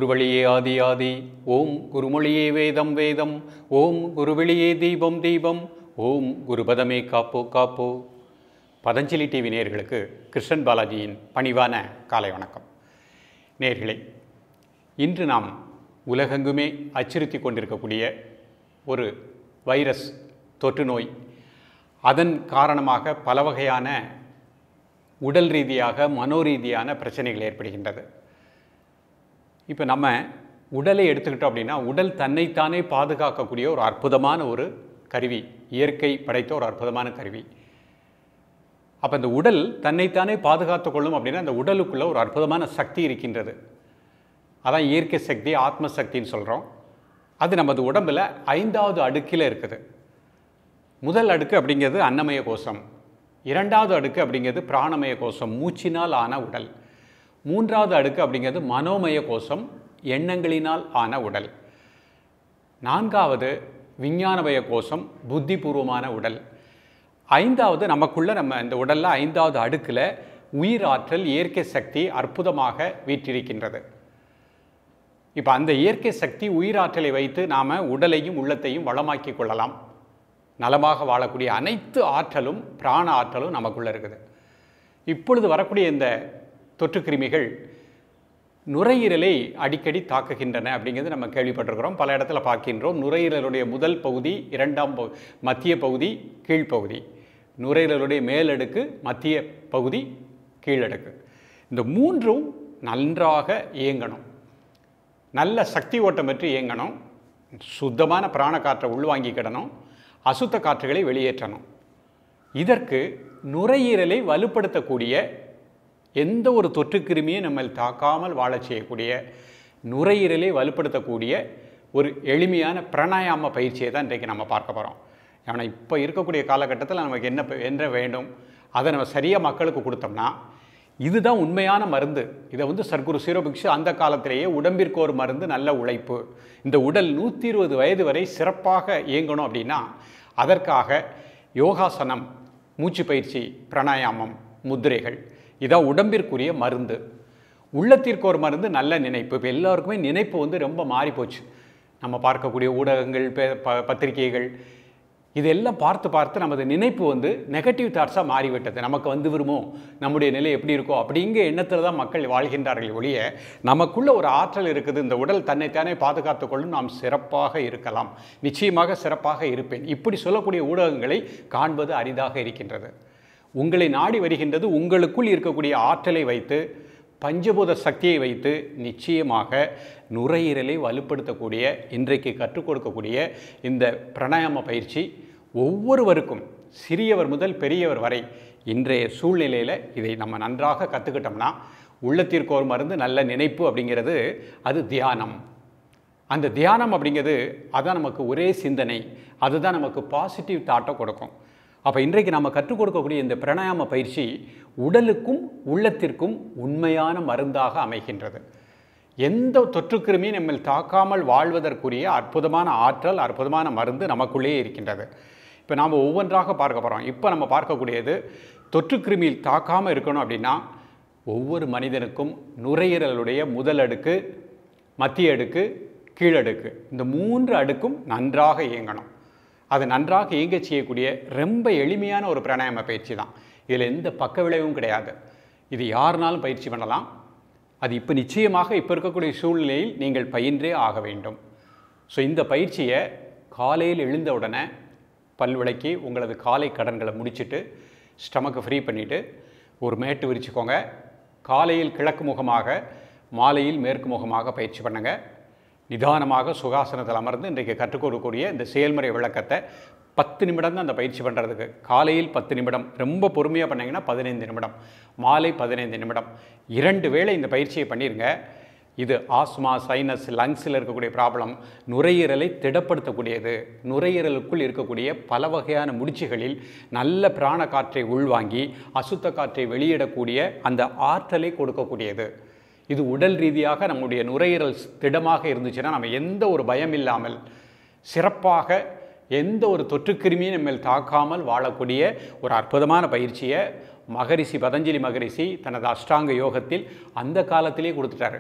குருவழியே ஆதி ஆதி ஓம் குருமொழியே வேதம் வேதம் ஓம் குருவெளியே தீபம் தீபம் ஓம் குருபதமே காப்போ காப்போ பதஞ்சலி டிவி நேயர்களுக்கு கிருஷ்ணன் பாலாஜியின் பணிவான காலை வணக்கம் நேயர்களே இன்று நாம் உலகெங்குமே அச்சுறுத்தி கொண்டிருக்கக்கூடிய ஒரு வைரஸ் தொற்று நோய் அதன் காரணமாக பல வகையான உடல் ரீதியாக மனோரீதியான பிரச்சனைகள் ஏற்படுகின்றது இப்போ நம்ம உடலை எடுத்துக்கிட்டோம் அப்படின்னா உடல் தன்னைத்தானே பாதுகாக்கக்கூடிய ஒரு அற்புதமான ஒரு கருவி இயற்கை படைத்த ஒரு அற்புதமான கருவி அப்போ இந்த உடல் தன்னைத்தானே பாதுகாத்து கொள்ளும் அப்படின்னா அந்த உடலுக்குள்ள ஒரு அற்புதமான சக்தி இருக்கின்றது அதான் இயற்கை சக்தி ஆத்ம சக்தின்னு சொல்கிறோம் அது நமது உடம்பில் ஐந்தாவது அடுக்கில் இருக்குது முதல் அடுக்கு அப்படிங்கிறது அன்னமய கோஷம் இரண்டாவது அடுக்கு அப்படிங்கிறது பிராணமய கோஷம் மூச்சினால் ஆன உடல் மூன்றாவது அடுக்கு அப்படிங்கிறது மனோமய கோஷம் எண்ணங்களினால் ஆன உடல் நான்காவது விஞ்ஞானமய கோஷம் புத்திபூர்வமான உடல் ஐந்தாவது நமக்குள்ள நம்ம இந்த உடலில் ஐந்தாவது அடுக்கில் உயிர் ஆற்றல் இயற்கை சக்தி அற்புதமாக வீற்றிருக்கின்றது இப்போ அந்த இயற்கை சக்தி உயிராற்றலை வைத்து நாம் உடலையும் உள்ளத்தையும் வளமாக்கி கொள்ளலாம் நலமாக வாழக்கூடிய அனைத்து ஆற்றலும் பிராண ஆற்றலும் நமக்குள்ளே இருக்குது இப்பொழுது வரக்கூடிய இந்த தொற்றுக்கிருமிகள் நுரையீரலை அடிக்கடி தாக்குகின்றன அப்படிங்கிறது நம்ம கேள்விப்பட்டிருக்கிறோம் பல இடத்துல பார்க்கின்றோம் நுரையீரலுடைய முதல் பகுதி இரண்டாம் பகு மத்திய பகுதி கீழ்ப்பகுதி நுரையீரலுடைய மேலடுக்கு மத்திய பகுதி கீழடுக்கு இந்த மூன்றும் நன்றாக இயங்கணும் நல்ல சக்தி ஓட்டம் பெற்று இயங்கணும் சுத்தமான பிராண காற்றை உள்வாங்கிக்கிடணும் அசுத்த காற்றுகளை வெளியேற்றணும் இதற்கு நுரையீரலை வலுப்படுத்தக்கூடிய எந்த ஒரு தொற்றுக்கிருமியும் நம்ம தாக்காமல் வாழச் செய்யக்கூடிய நுரையீரலை வலுப்படுத்தக்கூடிய ஒரு எளிமையான பிராணாயாம பயிற்சியை தான் இன்றைக்கு நம்ம பார்க்க போகிறோம் ஏன்னா இப்போ இருக்கக்கூடிய காலகட்டத்தில் நமக்கு என்ன ப- என்ன வேண்டும் அதை நம்ம சரியாக மக்களுக்கு கொடுத்தோம்னா இதுதான் உண்மையான மருந்து இதை வந்து சர்க்குரு சீரோபிக்ஷு அந்த காலத்திலேயே உடம்பிற்கு ஒரு மருந்து நல்ல உழைப்பு இந்த உடல் நூற்றி இருபது வயது வரை சிறப்பாக இயங்கணும் அப்படின்னா அதற்காக யோகாசனம் மூச்சு பயிற்சி பிராணாயாமம் முத்திரைகள் இதான் உடம்பிற்குரிய மருந்து உள்ளத்திற்கு ஒரு மருந்து நல்ல நினைப்பு இப்போ எல்லாருக்குமே நினைப்பு வந்து ரொம்ப மாறி போச்சு நம்ம பார்க்கக்கூடிய ஊடகங்கள் பே- ப- பத்திரிகைகள் இதெல்லாம் பார்த்து பார்த்து நமது நினைப்பு வந்து நெகட்டிவ் தாட்ஸாக மாறிவிட்டது நமக்கு வந்து வருமோ நம்முடைய நிலை எப்படி இருக்கோ அப்படிங்கிற எண்ணத்தில் தான் மக்கள் வாழ்கின்றார்கள் ஒழிய நமக்குள்ள ஒரு ஆற்றல் இருக்குது இந்த உடல் தன்னைத்தானே பாதுகாத்துக் கொள்ளும் நாம் சிறப்பாக இருக்கலாம் நிச்சயமாக சிறப்பாக இருப்பேன் இப்படி சொல்லக்கூடிய ஊடகங்களை காண்பது அரிதாக இருக்கின்றது உங்களை நாடி வருகின்றது உங்களுக்குள் இருக்கக்கூடிய ஆற்றலை வைத்து பஞ்சபூத சக்தியை வைத்து நிச்சயமாக நுரையீரலை வலுப்படுத்தக்கூடிய இன்றைக்கு கற்றுக் கொடுக்கக்கூடிய இந்த பிராணாயாம பயிற்சி ஒவ்வொருவருக்கும் சிறியவர் முதல் பெரியவர் வரை இன்றைய சூழ்நிலையில் இதை நம்ம நன்றாக கற்றுக்கிட்டோம்னா உள்ளத்திற்கு ஒரு மருந்து நல்ல நினைப்பு அப்படிங்கிறது அது தியானம் அந்த தியானம் அப்படிங்கிறது அதான் நமக்கு ஒரே சிந்தனை அதுதான் நமக்கு பாசிட்டிவ் தாட்டை கொடுக்கும் அப்போ இன்றைக்கு நம்ம கற்றுக் கொடுக்கக்கூடிய இந்த பிராணாயாம பயிற்சி உடலுக்கும் உள்ளத்திற்கும் உண்மையான மருந்தாக அமைகின்றது எந்த தொற்றுக்கிருமியும் நம்மை தாக்காமல் வாழ்வதற்குரிய அற்புதமான ஆற்றல் அற்புதமான மருந்து நமக்குள்ளேயே இருக்கின்றது இப்போ நாம் ஒவ்வொன்றாக பார்க்க போகிறோம் இப்போ நம்ம பார்க்கக்கூடியது தொற்றுக்கிருமியில் தாக்காமல் இருக்கணும் அப்படின்னா ஒவ்வொரு மனிதனுக்கும் நுரையீரலுடைய முதல் அடுக்கு மத்திய அடுக்கு கீழடுக்கு இந்த மூன்று அடுக்கும் நன்றாக இயங்கணும் அது நன்றாக இயங்க செய்யக்கூடிய ரொம்ப எளிமையான ஒரு பிராணாயாம பயிற்சி தான் இதில் எந்த பக்க விளைவும் கிடையாது இது யாருனாலும் பயிற்சி பண்ணலாம் அது இப்போ நிச்சயமாக இப்போ இருக்கக்கூடிய சூழ்நிலையில் நீங்கள் பயின்றே ஆக வேண்டும் ஸோ இந்த பயிற்சியை காலையில் எழுந்த உடனே பல் விளக்கி உங்களது காலை கடன்களை முடிச்சிட்டு ஸ்டமக்கை ஃப்ரீ பண்ணிவிட்டு ஒரு மேட்டு விரிச்சுக்கோங்க காலையில் கிழக்கு முகமாக மாலையில் மேற்கு முகமாக பயிற்சி பண்ணுங்க நிதானமாக சுகாசனத்தில் அமர்ந்து இன்றைக்கு கற்றுக் கொடுக்கக்கூடிய இந்த செயல்முறை விளக்கத்தை பத்து நிமிடம் தான் அந்த பயிற்சி பண்ணுறதுக்கு காலையில் பத்து நிமிடம் ரொம்ப பொறுமையாக பண்ணீங்கன்னா பதினைந்து நிமிடம் மாலை பதினைந்து நிமிடம் இரண்டு வேளை இந்த பயிற்சியை பண்ணிடுங்க இது ஆஸ்மா சைனஸ் லங்ஸில் இருக்கக்கூடிய ப்ராப்ளம் நுரையீரலை திடப்படுத்தக்கூடியது நுரையீரலுக்குள் இருக்கக்கூடிய பல வகையான முடிச்சுகளில் நல்ல பிராண காற்றை உள்வாங்கி அசுத்த காற்றை வெளியிடக்கூடிய அந்த ஆற்றலை கொடுக்கக்கூடியது இது உடல் ரீதியாக நம்முடைய நுரையீரல் திடமாக இருந்துச்சுன்னா நம்ம எந்த ஒரு பயம் இல்லாமல் சிறப்பாக எந்த ஒரு தொற்றுக்கிருமியும் நம்ம தாக்காமல் வாழக்கூடிய ஒரு அற்புதமான பயிற்சியை மகரிஷி பதஞ்சலி மகரிஷி தனது அஷ்டாங்க யோகத்தில் அந்த காலத்திலே கொடுத்துட்டாரு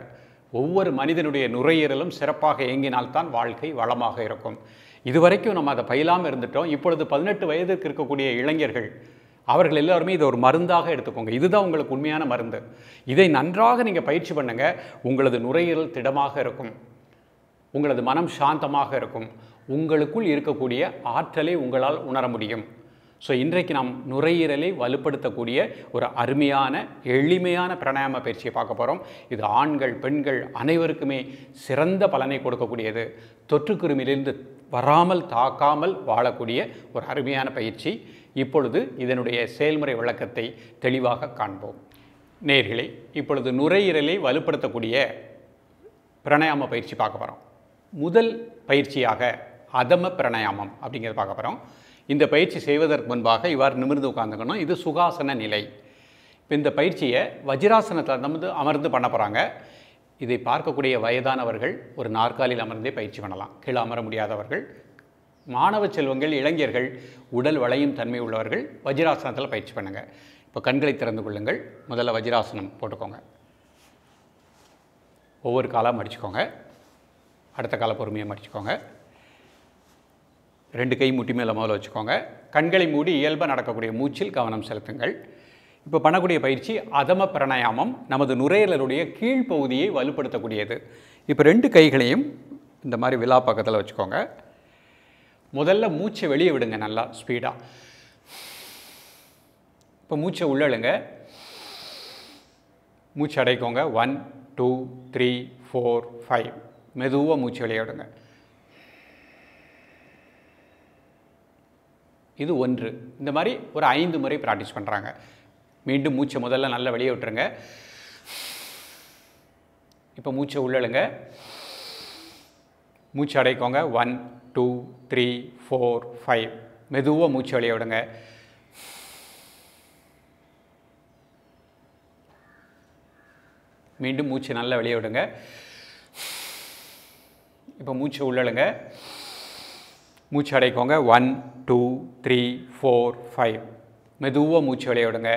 ஒவ்வொரு மனிதனுடைய நுரையீரலும் சிறப்பாக இயங்கினால்தான் வாழ்க்கை வளமாக இருக்கும் இதுவரைக்கும் நம்ம அதை பயிலாமல் இருந்துட்டோம் இப்பொழுது பதினெட்டு வயதுக்கு இருக்கக்கூடிய இளைஞர்கள் அவர்கள் எல்லாருமே இதை ஒரு மருந்தாக எடுத்துக்கோங்க இதுதான் உங்களுக்கு உண்மையான மருந்து இதை நன்றாக நீங்கள் பயிற்சி பண்ணுங்க உங்களது நுரையீரல் திடமாக இருக்கும் உங்களது மனம் சாந்தமாக இருக்கும் உங்களுக்குள் இருக்கக்கூடிய ஆற்றலை உங்களால் உணர முடியும் ஸோ இன்றைக்கு நாம் நுரையீரலை வலுப்படுத்தக்கூடிய ஒரு அருமையான எளிமையான பிராணாயாம பயிற்சியை பார்க்க போகிறோம் இது ஆண்கள் பெண்கள் அனைவருக்குமே சிறந்த பலனை கொடுக்கக்கூடியது தொற்றுக்கிருமியிலிருந்து வராமல் தாக்காமல் வாழக்கூடிய ஒரு அருமையான பயிற்சி இப்பொழுது இதனுடைய செயல்முறை விளக்கத்தை தெளிவாக காண்போம் நேர்களே இப்பொழுது நுரையீரலை வலுப்படுத்தக்கூடிய பிராணாயாம பயிற்சி பார்க்க போகிறோம் முதல் பயிற்சியாக அதம பிராணாயாமம் அப்படிங்கிறத பார்க்க போகிறோம் இந்த பயிற்சி செய்வதற்கு முன்பாக இவ்வாறு நிமிர்ந்து உட்காந்துக்கணும் இது சுகாசன நிலை இப்போ இந்த பயிற்சியை வஜ்ராசனத்தில் வந்து அமர்ந்து பண்ண போகிறாங்க இதை பார்க்கக்கூடிய வயதானவர்கள் ஒரு நாற்காலியில் அமர்ந்தே பயிற்சி பண்ணலாம் கீழே அமர முடியாதவர்கள் மாணவ செல்வங்கள் இளைஞர்கள் உடல் வளையும் தன்மை உள்ளவர்கள் வஜ்ராசனத்தில் பயிற்சி பண்ணுங்கள் இப்போ கண்களை திறந்து கொள்ளுங்கள் முதல்ல வஜ்ராசனம் போட்டுக்கோங்க ஒவ்வொரு காலாக மடிச்சுக்கோங்க அடுத்த காலை பொறுமையாக மடிச்சுக்கோங்க ரெண்டு கை முட்டி மேலே முதல்ல வச்சுக்கோங்க கண்களை மூடி இயல்பாக நடக்கக்கூடிய மூச்சில் கவனம் செலுத்துங்கள் இப்போ பண்ணக்கூடிய பயிற்சி அதம பிராணாயாமம் நமது நுரையீரலுடைய கீழ்ப்பகுதியை வலுப்படுத்தக்கூடியது இப்போ ரெண்டு கைகளையும் இந்த மாதிரி விழா பக்கத்தில் வச்சுக்கோங்க முதல்ல மூச்சை வெளியே விடுங்க நல்லா ஸ்பீடாக இப்போ மூச்சை உள்ளழுங்க மூச்சு அடைக்கோங்க one two three four five மெதுவாக மூச்சு வெளியே விடுங்க இது ஒன்று இந்த மாதிரி ஒரு ஐந்து முறை ப்ராக்டிஸ் பண்ணுறாங்க மீண்டும் மூச்சை முதல்ல நல்லா வெளியே விட்டுருங்க இப்போ மூச்சை உள்ளழுங்க மூச்சு அடைக்கோங்க one two three four five மெதுவாக மூச்சு வெளியே விடுங்க மீண்டும் மூச்சு நல்லா வெளியே விடுங்க இப்போ மூச்சு உள்ளழுங்க மூச்சு அடைக்கோங்க one two three four five மெதுவாக மூச்சு வெளியே விடுங்க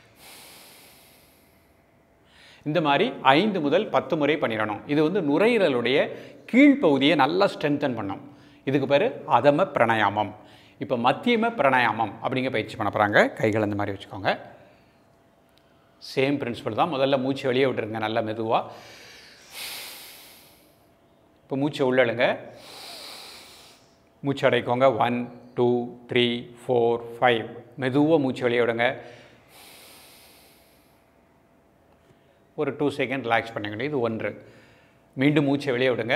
இந்த மாதிரி ஐந்து முதல் பத்து முறை பண்ணிடணும் இது வந்து நுரையீரலுடைய கீழ்ப்பகுதியை நல்லா ஸ்ட்ரென்தன் பண்ணும் இதுக்கு பேர் அதம பிராணாயாமம் இப்போ மத்தியம பிராணாயாமம் அப்படிங்க பயிற்சி பண்ண போகிறாங்க கைகள் இந்த மாதிரி வச்சுக்கோங்க சேம் பிரின்சிபல் தான் முதல்ல மூச்சு வெளியே விட்டுருங்க நல்லா மெதுவாக இப்போ மூச்சை உள்ளழுங்க மூச்சு அடைக்கோங்க one two three four five மெதுவாக மூச்சு வெளியே விடுங்க ஒரு டூ செகண்ட் ரிலாக்ஸ் பண்ணிக்கணும் இது ஒன்று மீண்டும் மூச்சை வெளியே விடுங்க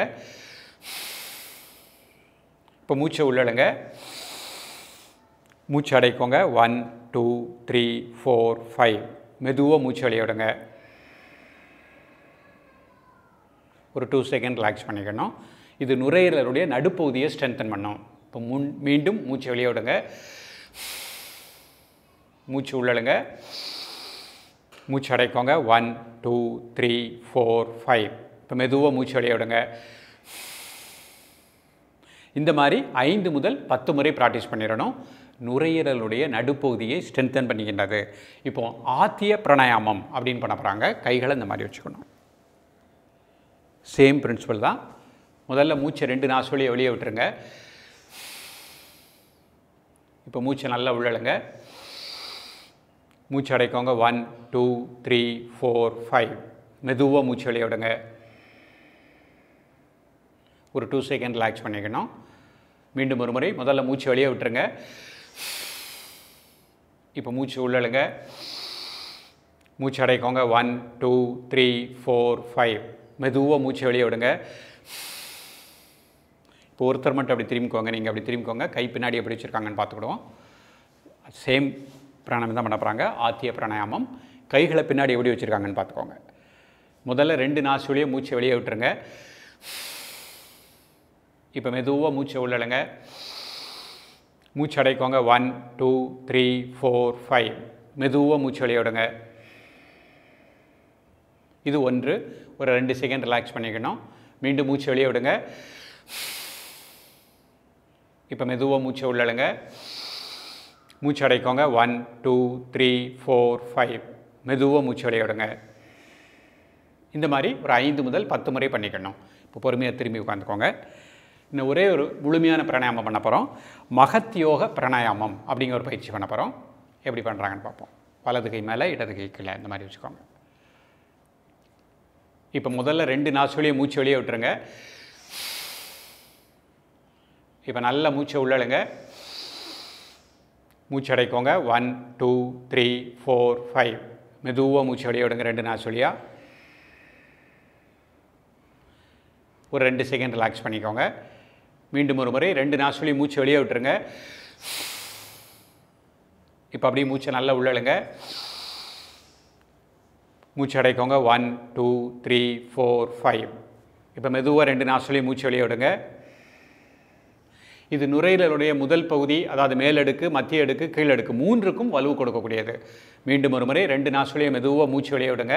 இப்போ மூச்சை உள்ளழுங்க மூச்சு அடைக்கோங்க one two three four five மெதுவாக மூச்சு வெளியே விடுங்க ஒரு டூ செகண்ட் ரிலாக்ஸ் பண்ணிக்கணும் இது நுரையீரலுடைய நடுப்பகுதியை ஸ்ட்ரென்தன் பண்ணும் இப்போ முன் மீண்டும் மூச்சு வெளியே விடுங்க மூச்சு உள்ளழுங்க மூச்சு அடைக்கோங்க one two three four five இப்போ மெதுவாக மூச்சு வெளியே விடுங்க இந்த மாதிரி ஐந்து முதல் பத்து முறை ப்ராக்டிஸ் பண்ணிடணும் நுரையீரலுடைய நடுப்பகுதியை ஸ்ட்ரென்தன் பண்ணிக்கின்றது இப்போ ஆத்திய பிராணாயாமம் அப்படின்னு பண்ண போகிறாங்க கைகளை இந்த மாதிரி வச்சுக்கணும் சேம் பிரின்சிபல் தான் முதல்ல மூச்சை ரெண்டு நாசுவலியை வெளியே விட்டுருங்க இப்போ மூச்சை நல்லா உள்ளழுங்க மூச்சு அடைக்கோங்க one two three four five மெதுவாக மூச்சு வெளியே விடுங்க ஒரு டூ செகண்ட் ரிலாக்ஸ் பண்ணிக்கணும் மீண்டும் ஒரு முறை முதல்ல மூச்சு வெளியே விட்டுருங்க இப்போ மூச்சு உள்ளழுங்க மூச்சு அடைக்கோங்க one two three four five மெதுவாக மூச்சு வெளியே விடுங்க இப்போ ஒருத்தர் மட்டும் அப்படி திரும்பிக்கோங்க நீங்கள் அப்படி திரும்பிக்கோங்க கை பின்னாடி எப்படி வச்சுருக்காங்கன்னு பார்த்துக்கிடுவோம் சேம் பிராணாயம் தான் பண்ண போகிறாங்க ஆத்திய பிராணாயாமம் கைகளை பின்னாடி எப்படி வச்சுருக்காங்கன்னு பார்த்துக்கோங்க முதல்ல ரெண்டு நாசுலையும் மூச்சை வெளியே விட்டுருங்க இப்போ மெதுவாக மூச்சை உள்ளழுங்க மூச்சு அடைக்கோங்க one two three four five மெதுவாக மூச்சு வெளியே விடுங்க இது ஒன்று ஒரு ரெண்டு செகண்ட் ரிலாக்ஸ் பண்ணிக்கணும் மீண்டும் மூச்சு வெளியே விடுங்க இப்போ மெதுவாக மூச்சை உள்ளழுங்க மூச்சு அடைக்கோங்க one two three four five மெதுவாக மூச்சு வெளியே விடுங்க இந்த மாதிரி ஒரு ஐந்து முதல் பத்து முறை பண்ணிக்கணும் இப்போ பொறுமையாக திரும்பி உட்காந்துக்கோங்க இன்னும் ஒரே ஒரு முழுமையான பிராணாயாமம் பண்ண போகிறோம் மகத் யோக பிராணாயாமம் அப்படிங்கிற ஒரு பயிற்சி பண்ண போகிறோம் எப்படி பண்ணுறாங்கன்னு பார்ப்போம் வலது கை மேலே இடது கை கீழே இந்த மாதிரி வச்சுக்கோங்க இப்போ முதல்ல ரெண்டு நாசு வழியை மூச்சு வெளியே விட்டுருங்க இப்போ நல்ல மூச்சை உள்ளழுங்க மூச்சு அடைக்கோங்க one two three four five மெதுவாக மூச்சு வெளியே விடுங்க ரெண்டு நாசு வழியாக ஒரு ரெண்டு செகண்ட் ரிலாக்ஸ் பண்ணிக்கோங்க மீண்டும் ஒரு முறை ரெண்டு நாசுவலி மூச்சு வெளியே விட்டுருங்க இப்போ அப்படியே மூச்சை நல்லா உள்ளழுங்க மூச்சு அடைக்கோங்க one two three four five இப்போ மெதுவாக ரெண்டு நாசுவலி மூச்சு வெளியே விடுங்க இது நுரையீரலுடைய முதல் பகுதி அதாவது மேலடுக்கு மத்திய அடுக்கு கீழடுக்கு மூன்றுக்கும் வலுவு கொடுக்கக்கூடியது மீண்டும் ஒரு முறை ரெண்டு நாசுவலியை மெதுவாக மூச்சு வெளியே விடுங்க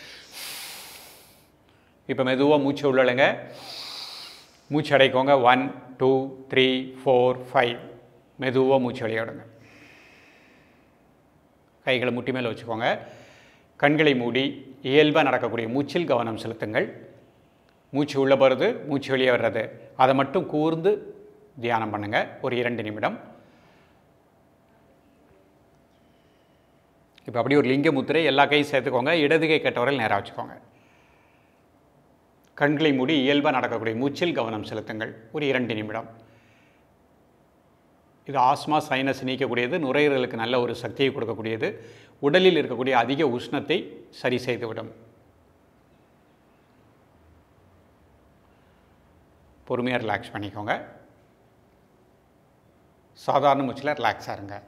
இப்போ மெதுவாக மூச்சு உள்ளழுங்க மூச்சு அடைக்கோங்க one two three four five மெதுவாக மூச்சு வெளியே விடுங்க கைகளை முட்டி மேலே வச்சுக்கோங்க கண்களை மூடி இயல்பாக நடக்கக்கூடிய மூச்சில் கவனம் செலுத்துங்கள் மூச்சு உள்ளே போகிறது மூச்சு வெளியே வர்றது அதை மட்டும் கூர்ந்து தியானம் பண்ணுங்கள் ஒரு இரண்டு நிமிடம் இப்போ அப்படியே ஒரு லிங்க முத்திரை எல்லா கையும் சேர்த்துக்கோங்க இடது கை கட்டவரையில் நேராக வச்சுக்கோங்க கண்களை மூடி இயல்பாக நடக்கக்கூடிய மூச்சில் கவனம் செலுத்துங்கள் ஒரு இரண்டு நிமிடம் இது ஆஸ்மா சைனஸ் நீக்கக்கூடியது நுரையீரலுக்கு நல்ல ஒரு சக்தியை கொடுக்கக்கூடியது உடலில் இருக்கக்கூடிய அதிக உஷ்ணத்தை சரி செய்துவிடும் பொறுமையாக ரிலாக்ஸ் பண்ணிக்கோங்க சாதாரண மூச்சில் ரிலாக்ஸாக இருங்க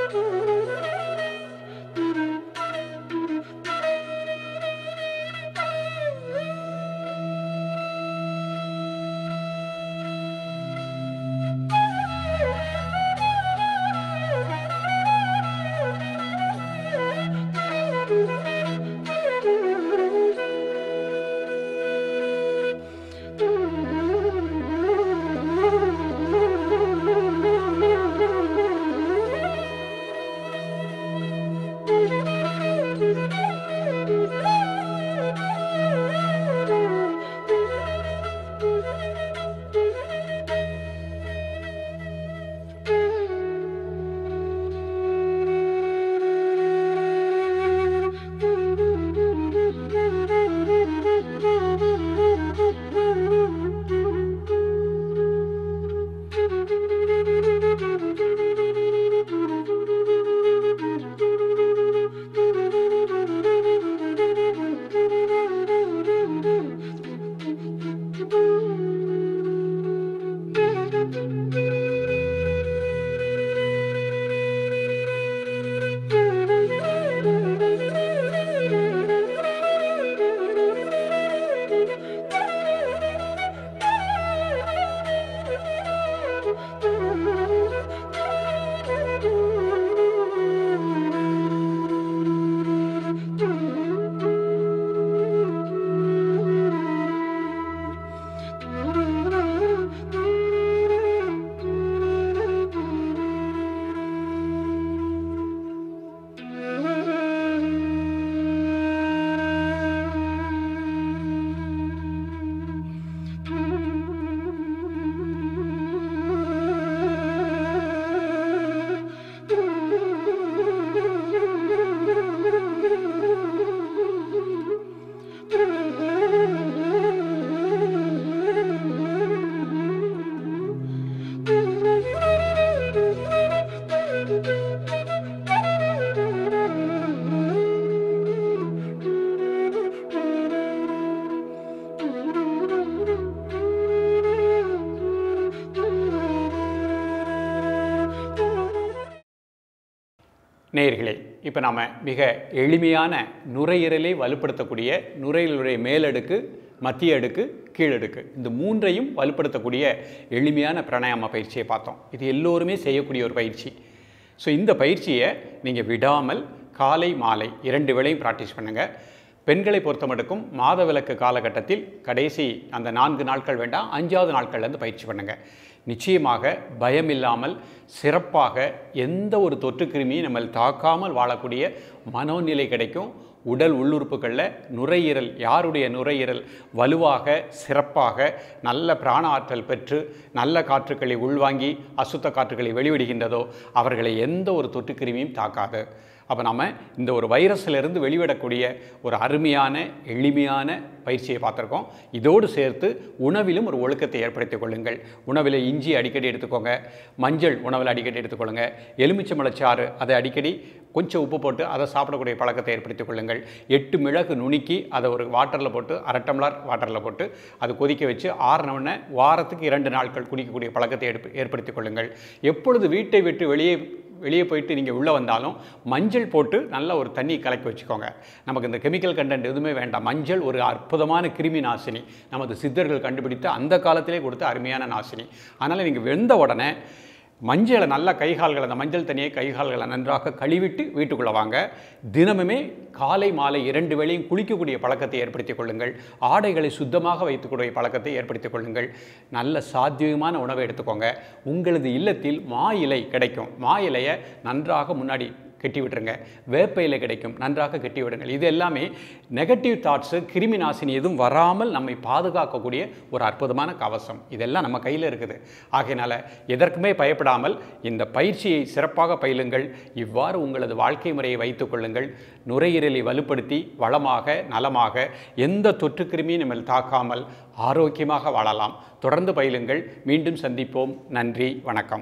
நேயர்களே இப்போ நாம் மிக எளிமையான நுரையீரலை வலுப்படுத்தக்கூடிய நுரையீரலுடைய மேலடுக்கு மத்திய அடுக்கு கீழடுக்கு இந்த மூன்றையும் வலுப்படுத்தக்கூடிய எளிமையான பிராணாயாம பயிற்சியை பார்த்தோம் இது எல்லோருமே செய்யக்கூடிய ஒரு பயிற்சி ஸோ இந்த பயிற்சியை நீங்கள் விடாமல் காலை மாலை இரண்டு வேளையும் ப்ராக்டிஸ் பண்ணுங்கள் பெண்களை பொறுத்த மட்டுக்கும் மாதவிலக்கு காலகட்டத்தில் கடைசி அந்த நான்கு நாட்கள் வேண்டாம் அஞ்சாவது நாட்கள்லேருந்து பயிற்சி பண்ணுங்கள் நிச்சயமாக பயம் இல்லாமல் சிறப்பாக எந்த ஒரு தொற்றுக்கிருமியும் நம்ம தாக்காமல் வாழக்கூடிய மனோநிலை கிடைக்கும் உடல் உள்ளுறுப்புகளில் நுரையீரல் யாருடைய நுரையீரல் வலுவாக சிறப்பாக நல்ல பிராண ஆற்றல் பெற்று நல்ல காற்றுக்களை உள்வாங்கி அசுத்த காற்றுகளை வெளிவிடுகின்றதோ அவர்களை எந்த ஒரு தொற்றுக்கிருமியும் தாக்காது அப்போ நம்ம இந்த ஒரு வைரஸிலிருந்து வெளிவிடக்கூடிய ஒரு அருமையான எளிமையான பயிற்சியை பார்த்துருக்கோம் இதோடு சேர்த்து உணவிலும் ஒரு ஒழுக்கத்தை ஏற்படுத்திக் கொள்ளுங்கள் உணவில் இஞ்சி அடிக்கடி எடுத்துக்கோங்க மஞ்சள் உணவில் அடிக்கடி எடுத்துக்கொள்ளுங்க எலுமிச்சம்பழச்சாறு அதை அடிக்கடி கொஞ்சம் உப்பு போட்டு அதை சாப்பிடக்கூடிய பழக்கத்தை ஏற்படுத்திக் கொள்ளுங்கள் எட்டு மிளகு நுணுக்கி அதை ஒரு வாட்டரில் போட்டு அரை டம்ளர் வாட்டரில் போட்டு அது கொதிக்க வச்சு ஆறினவுடனே வாரத்துக்கு இரண்டு நாட்கள் குடிக்கக்கூடிய பழக்கத்தை ஏற்ப ஏற்படுத்திக் கொள்ளுங்கள் எப்பொழுது வீட்டை விட்டு வெளியே வெளியே போயிட்டு நீங்கள் உள்ளே வந்தாலும் மஞ்சள் போட்டு நல்ல ஒரு தண்ணி கலக்கி வச்சுக்கோங்க நமக்கு இந்த கெமிக்கல் கண்டென்ட் எதுவுமே வேண்டாம் மஞ்சள் ஒரு அற்புதமான கிருமி நாசினி நமது சித்தர்கள் கண்டுபிடித்து அந்த காலத்திலே கொடுத்த அருமையான நாசினி அதனால் நீங்கள் வெந்த உடனே மஞ்சளை நல்லா கைகால்களை அந்த மஞ்சள் தண்ணியை கைகால்களை நன்றாக கழுவிட்டு வீட்டுக்குள்ளே வாங்க தினமுமே காலை மாலை இரண்டு வேளையும் குளிக்கக்கூடிய பழக்கத்தை ஏற்படுத்திக் கொள்ளுங்கள் ஆடைகளை சுத்தமாக வைத்துக்கூடிய பழக்கத்தை ஏற்படுத்திக் கொள்ளுங்கள் நல்ல சாத்தியமான உணவை எடுத்துக்கோங்க உங்களது இல்லத்தில் மா இலை கிடைக்கும் மா இலையை நன்றாக முன்னாடி கெட்டி விட்டுருங்க வேப்ப இலை கிடைக்கும் நன்றாக கெட்டி விடுங்கள் இது எல்லாமே நெகட்டிவ் தாட்ஸு கிருமி நாசினி எதுவும் வராமல் நம்மை பாதுகாக்கக்கூடிய ஒரு அற்புதமான கவசம் இதெல்லாம் நம்ம கையில் இருக்குது ஆகையினால எதற்குமே பயப்படாமல் இந்த பயிற்சியை சிறப்பாக பயிலுங்கள் இவ்வாறு உங்களது வாழ்க்கை முறையை வைத்துக் கொள்ளுங்கள் நுரையீரலை வலுப்படுத்தி வளமாக நலமாக எந்த தொற்று கிருமியும் நம்ம தாக்காமல் ஆரோக்கியமாக வாழலாம் தொடர்ந்து பயிலுங்கள் மீண்டும் சந்திப்போம் நன்றி வணக்கம்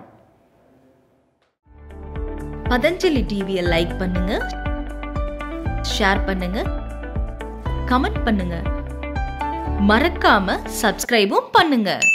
பதஞ்சலி டிவியை லைக் பண்ணுங்க ஷேர் பண்ணுங்க கமெண்ட் பண்ணுங்க மறக்காம சப்ஸ்கிரைபும் பண்ணுங்க